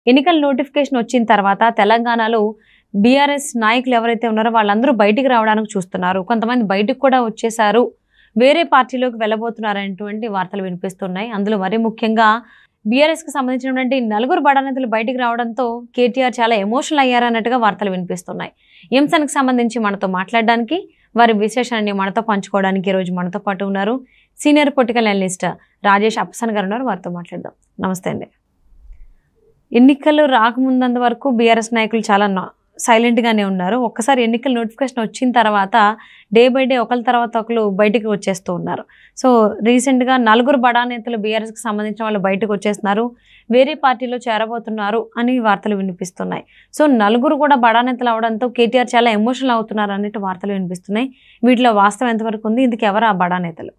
ఎన్నికల నోటిఫికేషన్ వచ్చిన తర్వాత తెలంగాణలో బీఆర్ఎస్ నాయకులు ఎవరైతే ఉన్నారో వాళ్ళందరూ బయటికి రావడానికి చూస్తున్నారు కొంతమంది బయటకు కూడా వచ్చేసారు వేరే పార్టీలోకి వెళ్ళబోతున్నారనేటువంటి వార్తలు వినిపిస్తున్నాయి అందులో మరీ ముఖ్యంగా బీఆర్ఎస్ కి సంబంధించినటువంటి నలుగురు బడానేతలు బయటికి రావడంతో కేటీఆర్ చాలా ఎమోషనల్ అయ్యారన్నట్టుగా వార్తలు వినిపిస్తున్నాయి ఈ అంశానికి సంబంధించి మనతో మాట్లాడడానికి వారి విశేషాన్ని మనతో పంచుకోవడానికి ఈ రోజు మనతో పాటు ఉన్నారు సీనియర్ పొలిటికల్ అనలిస్ట్ రాజేష్ అప్సన్ గారు ఉన్నారు వారితో మాట్లాడదాం నమస్తే అండి ఎన్నికలు రాకముందంత వరకు బీఆర్ఎస్ నాయకులు చాలా సైలెంట్ గానే ఉన్నారు ఒక్కసారి ఎన్నికల నోటిఫికేషన్ వచ్చిన తర్వాత డే బై డే ఒకరి తర్వాత ఒకరు బయటికి వచ్చేస్తూ ఉన్నారు సో రీసెంట్ గా నలుగురు బడా నేతలు బీఆర్ఎస్ కి సంబంధించిన వాళ్ళు బయటకు వచ్చేస్తున్నారు వేరే పార్టీలో చేరబోతున్నారు అని వార్తలు వినిపిస్తున్నాయి సో నలుగురు కూడా బడా నేతలు అవడంతో కేటీఆర్ చాలా ఎమోషనల్ అవుతున్నారు అన్నట్టు వార్తలు వినిపిస్తున్నాయి వీటిలో వాస్తవం ఎంతవరకు ఉంది ఇందుకు ఎవరు ఆ బడా నేతలు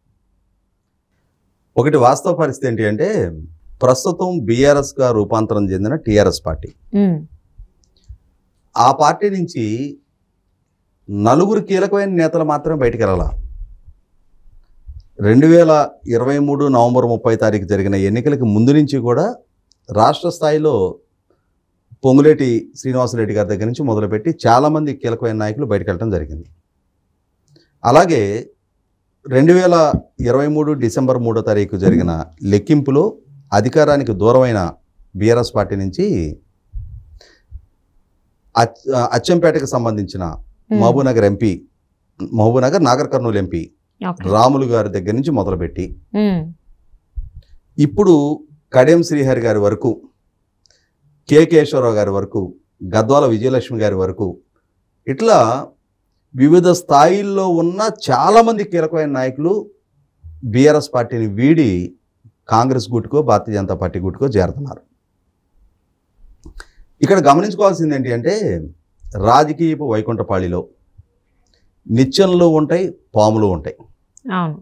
ఒకటి వాస్తవ పరిస్థితి ఏంటి అంటే ప్రస్తుతం బీఆర్ఎస్ గా రూపాంతరం చెందిన టీఆర్ఎస్ పార్టీ ఉమ్, ఆ పార్టీ నుంచి నలుగురు కీలకమైన నేతలు మాత్రమే బయటికి వెళ్ళాల రెండు వేల ఇరవై మూడు నవంబర్ ముప్పై తారీఖు జరిగిన ఎన్నికలకి ముందు నుంచి కూడా రాష్ట్ర స్థాయిలో పొంగులేటి శ్రీనివాసరెడ్డి గారి దగ్గర నుంచి మొదలుపెట్టి చాలామంది కీలకమైన నాయకులు బయటకు వెళ్ళడం జరిగింది అలాగే రెండు వేల ఇరవై మూడు డిసెంబర్ మూడో తారీఖు జరిగిన లెక్కింపులో అధికారానికి దూరమైన బీఆర్ఎస్ పార్టీ నుంచి అచ్- అచ్చంపేటకు సంబంధించిన ఉమ్, Mahabubnagar MP Mahabubnagar Nagarkurnool MP okay. Ramulu గారి దగ్గర నుంచి మొదలుపెట్టి ఉమ్, ఇప్పుడు కడియం శ్రీహరి గారి వరకు కె కేశవరావు గారి వరకు గద్వాల విజయలక్ష్మి గారి వరకు ఇట్లా వివిధ స్థాయిల్లో ఉన్న చాలామంది కీలకమైన నాయకులు బీఆర్ఎస్ పార్టీని వీడి కాంగ్రెస్ గుట్టుకో భారతీయ జనతా పార్టీ గుట్టుకో చేరుతున్నారు ఇక్కడ గమనించుకోవాల్సింది ఏంటి అంటే రాజకీయపు వైకుంఠపాళిలో నిత్యంలో ఉంటాయి పాములు ఉంటాయి అవును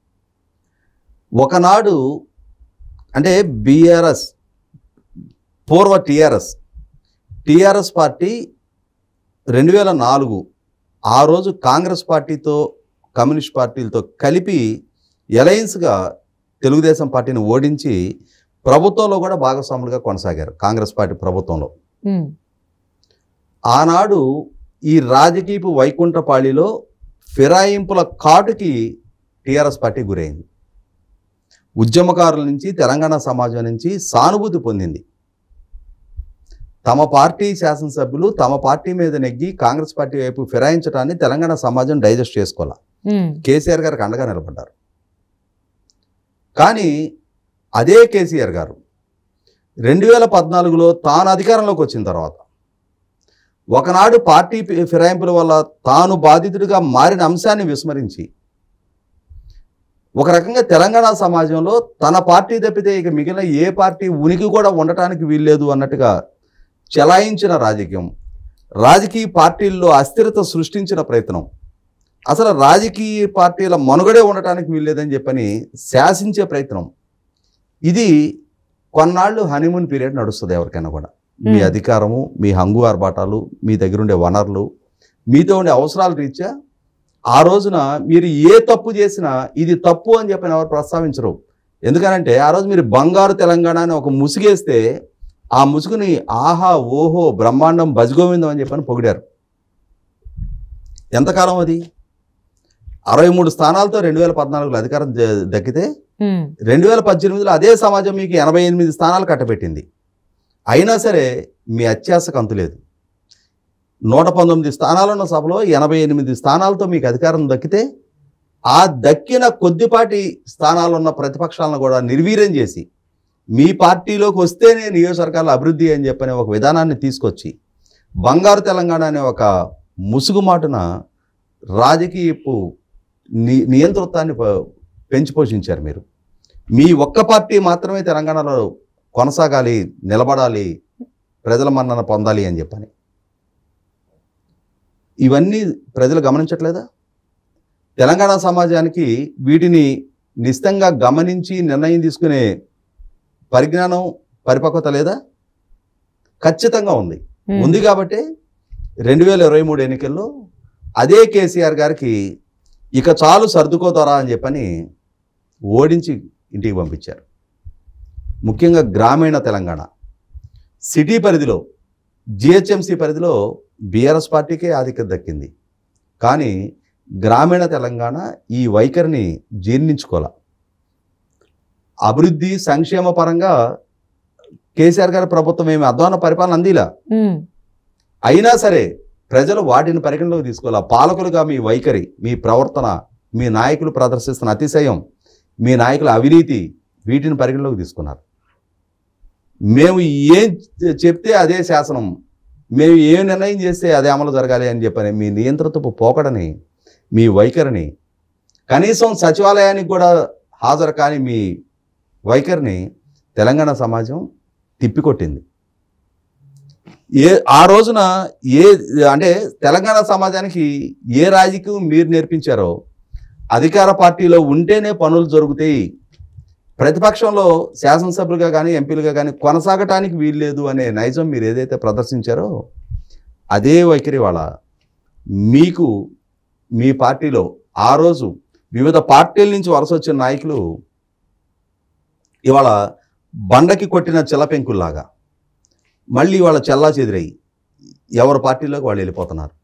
ఒకనాడు అంటే బీఆర్ఎస్ పూర్వ టీఆర్ఎస్ టీఆర్ఎస్ పార్టీ రెండు వేల నాలుగు ఆ రోజు కాంగ్రెస్ పార్టీతో కమ్యూనిస్ట్ పార్టీలతో కలిపి ఎలయన్స్గా తెలుగుదేశం పార్టీని ఓడించి ప్రభుత్వంలో కూడా భాగస్వాములుగా కొనసాగారు కాంగ్రెస్ పార్టీ ప్రభుత్వంలో ఉమ్, ఆనాడు ఈ రాజకీయపు వైకుంఠపాళిలో ఫిరాయింపుల కాటుకి టీఆర్ఎస్ పార్టీ గురైంది ఉద్యమకారుల నుంచి తెలంగాణ సమాజం నుంచి సానుభూతి పొందింది తమ పార్టీ శాసనసభ్యులు తమ పార్టీ మీద నెగ్గి కాంగ్రెస్ పార్టీ వైపు ఫిరాయించడాన్ని తెలంగాణ సమాజం డైజెస్ట్ చేసుకోవాలి ఉమ్, కేసీఆర్ గారికి అండగా నిలబడ్డారు కానీ అదే కేసీఆర్ గారు రెండు వేల పద్నాలుగులో తాను అధికారంలోకి వచ్చిన తర్వాత ఒకనాడు పార్టీ ఫి- ఫిరాయింపుల వల్ల తాను బాధితుడిగా మారిన అంశాన్ని విస్మరించి ఒక రకంగా తెలంగాణ సమాజంలో తన పార్టీ తప్పితే ఇక మిగిలిన ఏ పార్టీ ఉనికి కూడా ఉండటానికి వీల్లేదు అన్నట్టుగా చెలాయించిన రాజకీయం రాజకీయ పార్టీల్లో అస్థిరత సృష్టించిన ప్రయత్నం అసలు రాజకీయ పార్టీల మనుగడే ఉండటానికి వీల్లేదని చెప్పని శాసించే ప్రయత్నం ఇది కొన్నాళ్ళు హనీమూన్ పీరియడ్ నడుస్తుంది ఎవరికైనా కూడా మీ Hmm. అధికారము మీ హంగు ఆర్భాటాలు మీ దగ్గర ఉండే వనరులు మీతో ఉండే అవసరాల రీత్యా ఆ రోజున మీరు ఏ తప్పు చేసినా ఇది తప్పు అని చెప్పని ఎవరు ప్రస్తావించరు ఎందుకనంటే ఆ రోజు మీరు బంగారు తెలంగాణ అని ఒక ముసుగేస్తే ఆ ముసుగుని ఆహా ఓహో బ్రహ్మాండం భజగోవిందం అని చెప్పని పొగిడారు ఎంతకాలం అది అరవై మూడు స్థానాలతో రెండు వేల పద్నాలుగులో అధికారం ద- దక్కితే ఉమ్, రెండు వేల పద్దెనిమిదిలో అదే సమాజం మీకు ఎనభై ఎనిమిది స్థానాలు కట్టబెట్టింది అయినా సరే మీ అత్యాశకు అంతులేదు నూట పంతొమ్మిది స్థానాలున్న సభలో ఎనభై ఎనిమిది స్థానాలతో మీకు అధికారం దక్కితే ఆ దక్కిన కొద్దిపాటి స్థానాలున్న ప్రతిపక్షాలను కూడా నిర్వీర్యం చేసి మీ పార్టీలోకి వస్తేనే నియోజకవర్గాల అభివృద్ధి అని చెప్పని ఒక విధానాన్ని తీసుకొచ్చి బంగారు తెలంగాణ అనే ఒక ముసుగుమాటున రాజకీయపు ని నియంతృత్వాన్ని ప- పెంచి పోషించారు మీరు మీ ఒక్క పార్టీ మాత్రమే తెలంగాణలో కొనసాగాలి నిలబడాలి ప్రజల మన్నన పొందాలి అని చెప్పని ఇవన్నీ ప్రజలు గమనించట్లేదా తెలంగాణ సమాజానికి వీటిని నిశ్చితంగా గమనించి నిర్ణయం తీసుకునే పరిజ్ఞానం పరిపక్వత లేదా ఖచ్చితంగా ఉంది ఉమ్, ఉంది కాబట్టి రెండు వేల ఇరవై మూడు ఎన్నికల్లో అదే కేసీఆర్ గారికి ఇక చాలు సర్దుకోతారా అని చెప్పని ఓడించి ఇంటికి పంపించారు ముఖ్యంగా గ్రామీణ తెలంగాణ సిటీ పరిధిలో జిహెచ్ఎంసి పరిధిలో బీఆర్ఎస్ పార్టీకే ఆధిక్యత దక్కింది కానీ గ్రామీణ తెలంగాణ ఈ వైఖరిని జీర్ణించుకోలే అభివృద్ధి సంక్షేమ పరంగా కేసీఆర్ గారి ప్రభుత్వం ఏమి అధ్వాన పరిపాలన అందిలా ఉమ్, అయినా సరే ప్రజలు వాటిని పరిగణలోకి తీసుకోవాలి పాలకులుగా మీ వైఖరి మీ ప్రవర్తన మీ నాయకులు ప్రదర్శిస్తున్న అతిశయం మీ నాయకుల అవినీతి వీటిని పరిగణలోకి తీసుకున్నారు మేము ఏం చె- చెప్తే అదే శాసనం మేము ఏ నిర్ణయం చేస్తే అదే అమలు జరగాలి అని చెప్పని మీ నియంత్రణపు పోకడని మీ వైఖరిని కనీసం సచివాలయానికి కూడా హాజరు కాని మీ వైఖరిని తెలంగాణ సమాజం తిప్పికొట్టింది ఏ ఆ రోజున ఏ అంటే తెలంగాణ సమాజానికి ఏ రాజకీయం మీరు నేర్పించారో అధికార పార్టీలో ఉంటేనే పనులు జరుగుతాయి ప్రతిపక్షంలో శాసనసభ్యులుగా కానీ ఎంపీలుగా కానీ కొనసాగటానికి వీల్లేదు అనే నైజం మీరు ఏదైతే ప్రదర్శించారో అదే వైఖరి వాళ్ళ మీకు మీ పార్టీలో ఆ రోజు వివిధ పార్టీల నుంచి వలస వచ్చిన నాయకులు ఇవాళ బండకి కొట్టిన చిల్లపెంకుల్లాగా మళ్ళీ వాళ్ళ చెల్లా చెదిరై ఎవరి పార్టీలోకి వాళ్ళు వెళ్ళిపోతున్నారు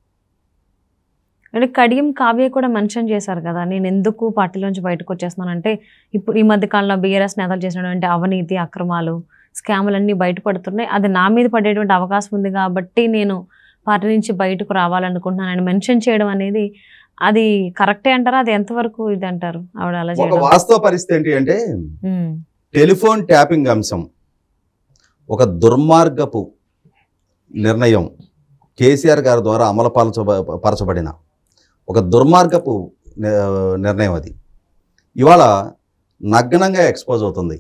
అంటే కడియం కావ్య కూడా మెన్షన్ చేశారు కదా నేను ఎందుకు పార్టీలోంచి బయటకు వచ్చేస్తున్నానంటే ఇప్పుడు ఈ మధ్య కాలంలో బీఆర్ఎస్ నేతలు చేసినటువంటి అవినీతి అక్రమాలు స్కాములన్నీ బయటపడుతున్నాయి అది నా మీద పడేటువంటి అవకాశం ఉంది కాబట్టి నేను పార్టీ నుంచి బయటకు రావాలనుకుంటున్నానని మెన్షన్ చేయడం అనేది అది కరెక్టే అంటారా అది ఎంతవరకు ఇది అంటారు ఆవిడ అలా ఒక చేయడం వాస్తవ పరిస్థితి ఏంటి అంటే ఉమ్, టెలిఫోన్ ట్యాపింగ్ అంశం ఒక దుర్మార్గపు నిర్ణయం కేసీఆర్ గారి ద్వారా అమలు పరచ పరచబడిన ఒక దుర్మార్గపు ని- నిర్ణయం అది ఇవాళ నగ్నంగా ఎక్స్పోజ్ అవుతుంది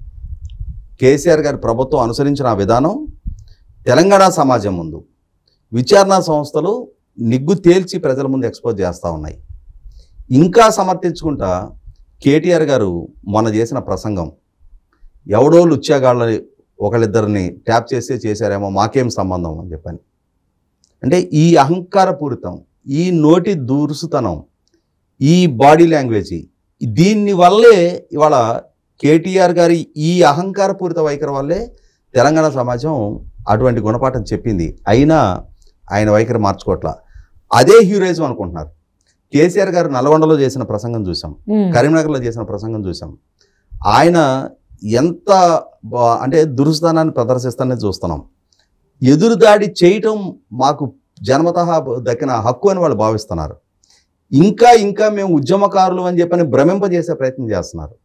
కేసీఆర్ గారి ప్రభుత్వం అనుసరించిన ఆ విధానం తెలంగాణ సమాజం ముందు విచారణ సంస్థలు నిగ్గు తేల్చి ప్రజల ముందు ఎక్స్పోజ్ చేస్తూ ఉన్నాయి ఇంకా సమర్థించుకుంటా కేటీఆర్ గారు మొన్న చేసిన ప్రసంగం ఎవడో లుచ్చాగాళ్ళని ఒకళ్ళిద్దరిని ట్యాప్ చేస్తే చేశారేమో మాకేం సంబంధం అని చెప్పని అంటే ఈ అహంకారపూరితం ఈ నోటి దూరుసుతనం ఈ బాడీ లాంగ్వేజ్ దీన్ని వల్లే ఇవాళ కేటీఆర్ గారి ఈ అహంకారపూరిత వైఖరి వల్లే తెలంగాణ సమాజం అటువంటి గుణపాఠం చెప్పింది అయినా ఆయన వైఖరి మార్చుకోవట్ల అదే హ్యూరేజం అనుకుంటున్నారు కేసీఆర్ గారు నల్గొండలో చేసిన ప్రసంగం చూసాం ఉమ్, కరీంనగర్లో చేసిన ప్రసంగం చూసాం ఆయన ఎంత బా- అంటే దురుస్థానాన్ని ప్రదర్శిస్తానని చూస్తున్నాం ఎదురుదాడి చేయటం మాకు జన్మతః దక్కిన హక్కు అని వాళ్ళు భావిస్తున్నారు ఇంకా ఇంకా మేము ఉద్యమకారులు అని చెప్పని భ్రమింపజేసే ప్రయత్నం చేస్తున్నారు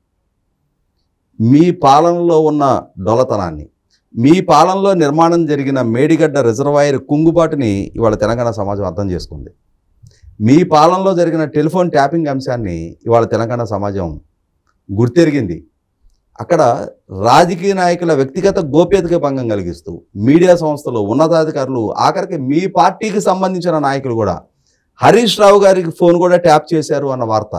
మీ పాలనలో ఉన్న డొలతనాన్ని మీ పాలనలో నిర్మాణం జరిగిన మేడిగడ్డ రిజర్వాయర్ కుంగుబాటుని ఇవాళ తెలంగాణ సమాజం అర్థం చేసుకుంది మీ పాలనలో జరిగిన టెలిఫోన్ ట్యాపింగ్ అంశాన్ని ఇవాళ తెలంగాణ సమాజం గుర్తెరిగింది అక్కడ రాజకీయ నాయకుల వ్యక్తిగత గోప్యతకి భంగం కలిగిస్తూ మీడియా సంస్థలు ఉన్నతాధికారులు ఆఖరికి మీ పార్టీకి సంబంధించిన నాయకులు కూడా హరీష్ రావు గారికి ఫోన్ కూడా ట్యాప్ చేశారు అన్న వార్త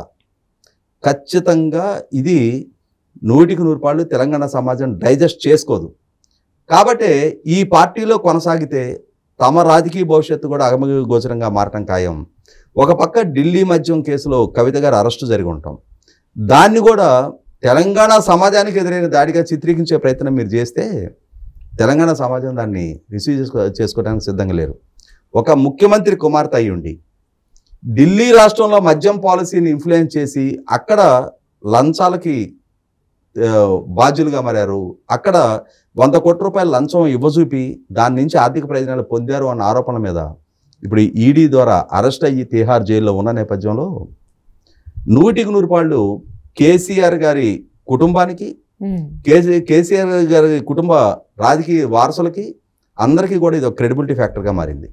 ఖచ్చితంగా ఇది నూటికి నూరు పాళ్ళు తెలంగాణ సమాజం డైజెస్ట్ చేసుకోదు కాబట్టి ఈ పార్టీలో కొనసాగితే తమ రాజకీయ భవిష్యత్తు కూడా అగమగ గోచరంగా మారటం ఖాయం ఒక పక్క ఢిల్లీ మద్యం కేసులో కవిత గారు అరెస్టు జరిగి ఉంటాం దాన్ని కూడా తెలంగాణ సమాజానికి ఎదురైన దాడిగా చిత్రీకరించే ప్రయత్నం మీరు చేస్తే తెలంగాణ సమాజం దాన్ని రిసీవ్ చేసుకో చేసుకోవడానికి సిద్ధంగా లేరు ఒక ముఖ్యమంత్రి కుమార్తె అయి ఉండి ఢిల్లీ రాష్ట్రంలో మద్యం పాలసీని ఇన్ఫ్లుయెన్స్ చేసి అక్కడ లంచాలకి ఆ, బాధ్యులుగా మారారు అక్కడ వంద కోట్ల రూపాయల లంచం ఇవ్వజూపి దాని నుంచి ఆర్థిక ప్రయోజనాలు పొందారు అన్న ఆరోపణల మీద ఇప్పుడు ఈడీ ద్వారా అరెస్ట్ అయ్యి తిహార్ జైల్లో ఉన్న నేపథ్యంలో నూటికి నూరు పాళ్ళు కేసీఆర్ గారి కుటుంబానికి ఉమ్, కేసీ కేసీఆర్ గారి కుటుంబ రాజకీయ వారసులకి అందరికీ కూడా ఇది ఒక క్రెడిబిలిటీ ఫ్యాక్టర్గా మారింది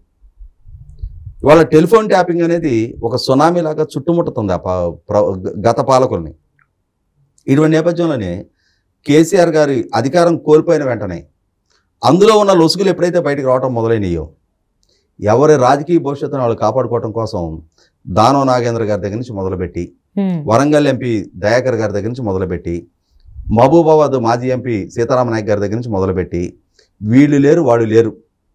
ఇవాళ టెలిఫోన్ ట్యాపింగ్ అనేది ఒక సునామీ లాగా చుట్టుముట్టుతుంది ఆ పా- ప్ర- గత పాలకుల్ని ఇటువంటి నేపథ్యంలోనే కేసీఆర్ గారి అధికారం కోల్పోయిన వెంటనే అందులో ఉన్న లొసుగులు ఎప్పుడైతే బయటకు రావడం మొదలైనయో ఎవరి రాజకీయ భవిష్యత్తును వాళ్ళు కాపాడుకోవడం కోసం దానో నాగేంద్ర గారి దగ్గర నుంచి మొదలుపెట్టి ఉమ్, వరంగల్ ఎంపీ దయాకర్ గారి దగ్గర నుంచి మొదలుపెట్టి మహబూబాబాద్ మాజీ ఎంపీ సీతారామ నాయక్ గారి దగ్గర నుంచి మొదలుపెట్టి వీళ్ళు లేరు వాళ్ళు లేరు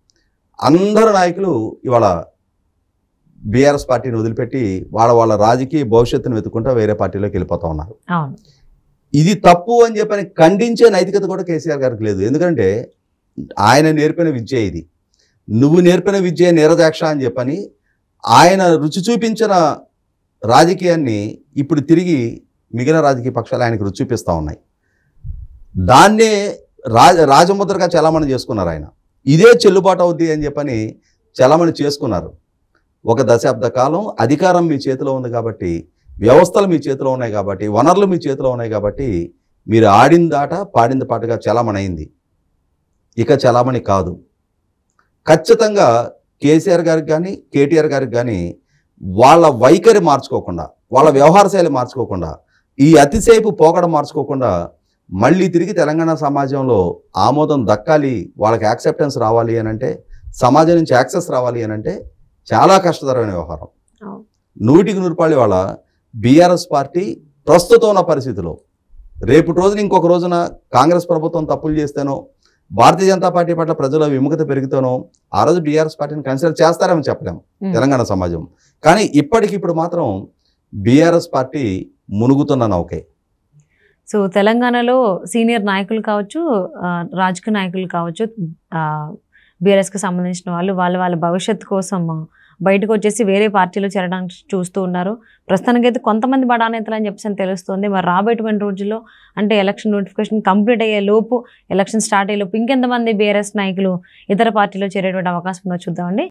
అందరు నాయకులు ఇవాళ బీఆర్ఎస్ పార్టీని వదిలిపెట్టి వాళ్ళ వాళ్ళ రాజకీయ భవిష్యత్తును వెతుకుంటూ వేరే పార్టీలోకి వెళ్ళిపోతా ఉన్నారు అవును ఇది తప్పు అని చెప్పని ఖండించే నైతికత కూడా కేసీఆర్ గారికి లేదు ఎందుకంటే ఆయన నేర్పిన విద్య ఇది నువ్వు నేర్పిన విద్య నీరజాక్ష అని చెప్పని ఆయన రుచి చూపించిన రాజకీయాన్ని ఇప్పుడు తిరిగి మిగిలిన రాజకీయ పక్షాలు ఆయనకు రుచి చూపిస్తూ ఉన్నాయి దాన్నే రాజ రాజముద్రగా చలామణి చేసుకున్నారు ఆయన ఇదే చెల్లుబాటు అవుద్ది అని చెప్పని చలామణి చేసుకున్నారు ఒక దశాబ్ద కాలం అధికారం మీ చేతిలో ఉంది కాబట్టి వ్యవస్థలు మీ చేతిలో ఉన్నాయి కాబట్టి వనరులు మీ చేతిలో ఉన్నాయి కాబట్టి మీరు ఆడిందాట పాడింది పాటగా చలామణి అయింది ఇక చలామణి కాదు ఖచ్చితంగా కేసీఆర్ గారికి కానీ కేటీఆర్ గారికి కానీ వాళ్ళ వైఖరి మార్చుకోకుండా వాళ్ళ వ్యవహార శైలి మార్చుకోకుండా ఈ అతిసేపు పోకడ మార్చుకోకుండా మళ్ళీ తిరిగి తెలంగాణ సమాజంలో ఆమోదం దక్కాలి వాళ్ళకి యాక్సెప్టెన్స్ రావాలి అని అంటే సమాజం నుంచి యాక్సెస్ రావాలి అని అంటే చాలా కష్టతరమైన వ్యవహారం అవును. నూటికి నూరుపాళి వాళ్ళ బీఆర్ఎస్ పార్టీ ప్రస్తుతం ఉన్న పరిస్థితిలో రేపు రోజున ఇంకొక రోజున కాంగ్రెస్ ప్రభుత్వం తప్పులు చేస్తేనో భారతీయ జనతా పార్టీ పట్ల ప్రజల విముఖత పెరిగితేనో ఆ రోజు బీఆర్ఎస్ పార్టీని కన్సిడర్ చేస్తారని చెప్పలేము ఉమ్. తెలంగాణ సమాజం కానీ ఇప్పటికిప్పుడు మాత్రం బీఆర్ఎస్ పార్టీ మునుగుతున్న నౌకే సో తెలంగాణలో సీనియర్ నాయకులు కావచ్చు ఆ, రాజకీయ నాయకులు కావచ్చు బీఆర్ఎస్కి సంబంధించిన వాళ్ళు వాళ్ళ వాళ్ళ భవిష్యత్తు కోసం ఆ, బయటకు వచ్చేసి వేరే పార్టీలో చేరడానికి చూస్తూ ఉన్నారు ప్రస్తుతానికైతే కొంతమంది బడా నేతలు అని చెప్పేసి అని తెలుస్తుంది మరి రాబోయేటువంటి రోజుల్లో అంటే ఎలక్షన్ నోటిఫికేషన్ కంప్లీట్ అయ్యే లోపు ఎలక్షన్ స్టార్ట్ అయ్యే లోపు ఇంకెంతమంది బీఆర్ఎస్ నాయకులు ఇతర పార్టీలో చేరేటువంటి అవకాశం ఉందో చూద్దామండి